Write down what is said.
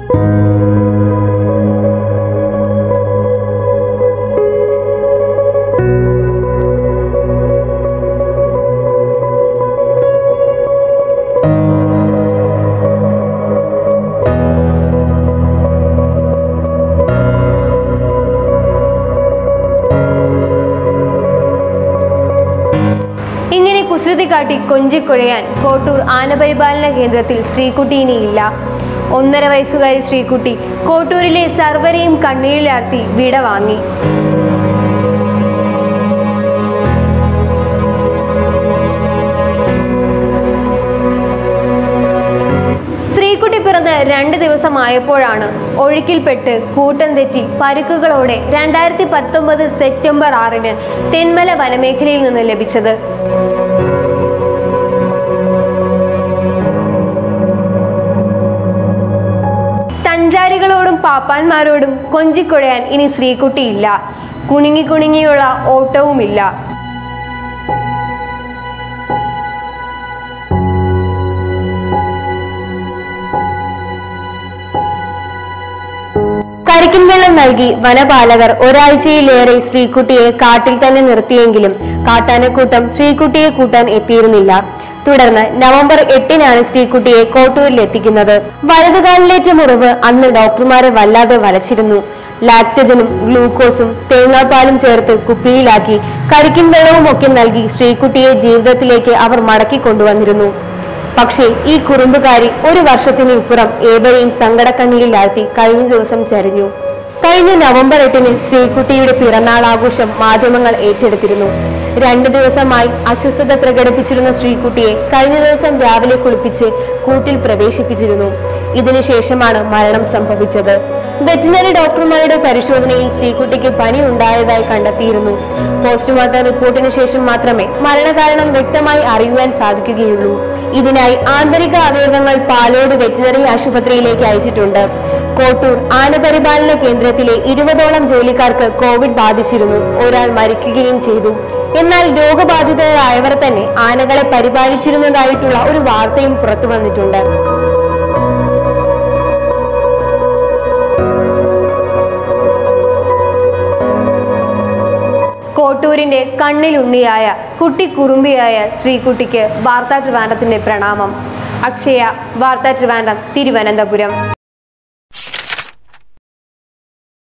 ഇങ്ങനെ കുസൃതി കാട്ടി കൊഞ്ചിക്കുഴയാൻ കോട്ടൂർ ആനപരിപാലന കേന്ദ്രത്തിൽ ശ്രീകുട്ടി ഇനിയില്ല ഒന്നര വയസ്സുകാരി ശ്രീകുട്ടി കോട്ടൂരിലെ സർവരെയും കണ്ണീരിലാർത്തി വിട വാങ്ങി ശ്രീകുട്ടി പിറന്ന് രണ്ട് ദിവസമായപ്പോഴാണ് ഒഴുക്കിൽപ്പെട്ട് കൂട്ടം തെറ്റി പരുക്കുകളോടെ രണ്ടായിരത്തി പത്തൊമ്പത് സെപ്റ്റംബർ ആറിന് തെന്മല വനമേഖലയിൽ നിന്ന് ലഭിച്ചത് സഞ്ചാരികളോടും പാപ്പാന്മാരോടും കൊഞ്ചിക്കുഴയാൻ ഇനി ശ്രീകുട്ടിയില്ല കുണുങ്ങി കുണുങ്ങിയുള്ള ഓട്ടവുമില്ല കരിക്കിൻ വെള്ളം നൽകി വനപാലകർ ഒരാഴ്ചയിലേറെ ശ്രീകുട്ടിയെ കാട്ടിൽ തന്നെ നിർത്തിയെങ്കിലും കാട്ടാനക്കൂട്ടം ശ്രീകുട്ടിയെ കൂട്ടാൻ എത്തിയിരുന്നില്ല തുടർന്ന് നവംബർ എട്ടിനാണ് ശ്രീകുട്ടിയെ കോട്ടൂരിൽ എത്തിക്കുന്നത് വലതുകാലിലേറ്റ മുറിവ് അന്ന് ഡോക്ടർമാരെ വല്ലാതെ വലച്ചിരുന്നു ലാക്ടജനും ഗ്ലൂക്കോസും തേങ്ങാപ്പാലും ചേർത്ത് കുപ്പിയിലാക്കി കരിക്കിൻ വെള്ളവും ഒക്കെ നൽകി ശ്രീകുട്ടിയെ ജീവിതത്തിലേക്ക് അവർ മടക്കി കൊണ്ടുവന്നിരുന്നു പക്ഷേ ഈ കുറുമ്പുകാരി ഒരു വർഷത്തിന് ഇപ്പുറം ഏവരെയും സങ്കടക്കണ്ണീരിലാഴ്ത്തി കഴിഞ്ഞ ദിവസം ചരിഞ്ഞു കഴിഞ്ഞ നവംബർ എട്ടിന് ശ്രീകുട്ടിയുടെ പിറന്നാൾ ആഘോഷം മാധ്യമങ്ങൾ ഏറ്റെടുത്തിരുന്നു രണ്ടു ദിവസമായി അസ്വസ്ഥത പ്രകടിപ്പിച്ചിരുന്ന ശ്രീകുട്ടിയെ കഴിഞ്ഞ ദിവസം രാവിലെ കുളിപ്പിച്ച് കൂട്ടിൽ പ്രവേശിപ്പിച്ചിരുന്നു ഇതിനുശേഷമാണ് മരണം സംഭവിച്ചത് വെറ്റിനറി ഡോക്ടർമാരുടെ പരിശോധനയിൽ ശ്രീകുട്ടിക്ക് പനി ഉണ്ടായതായി കണ്ടെത്തിയിരുന്നു പോസ്റ്റ്മോർട്ടം റിപ്പോർട്ടിന് ശേഷം മാത്രമേ മരണകാരണം വ്യക്തമായി അറിയുവാൻ സാധിക്കുകയുള്ളൂ ഇതിനായി ആന്തരിക അവയവങ്ങൾ പാലോട് വെറ്റിനറി ആശുപത്രിയിലേക്ക് അയച്ചിട്ടുണ്ട് കോട്ടൂർ ആനപരിപാലന കേന്ദ്രത്തിലെ ഇരുപതോളം ജോലിക്കാർക്ക് കോവിഡ് ബാധിച്ചിരുന്നു ഒരാൾ മരിക്കുകയും ചെയ്തു എന്നാൽ രോഗബാധിതരായവർ തന്നെ ആനകളെ പരിപാലിച്ചിരുന്നതായിട്ടുള്ള ഒരു വാർത്തയും പുറത്തു വന്നിട്ടുണ്ട് കോട്ടൂരിന്റെ കണ്ണിലുണ്ണിയായ കുട്ടിക്കുറുമ്പിയായ ശ്രീകുട്ടിക്ക് വാർത്താ ട്രിവാൻഡത്തിന്റെ പ്രണാമം അക്ഷയ വാർത്താ ട്രിവാൻഡം തിരുവനന്തപുരം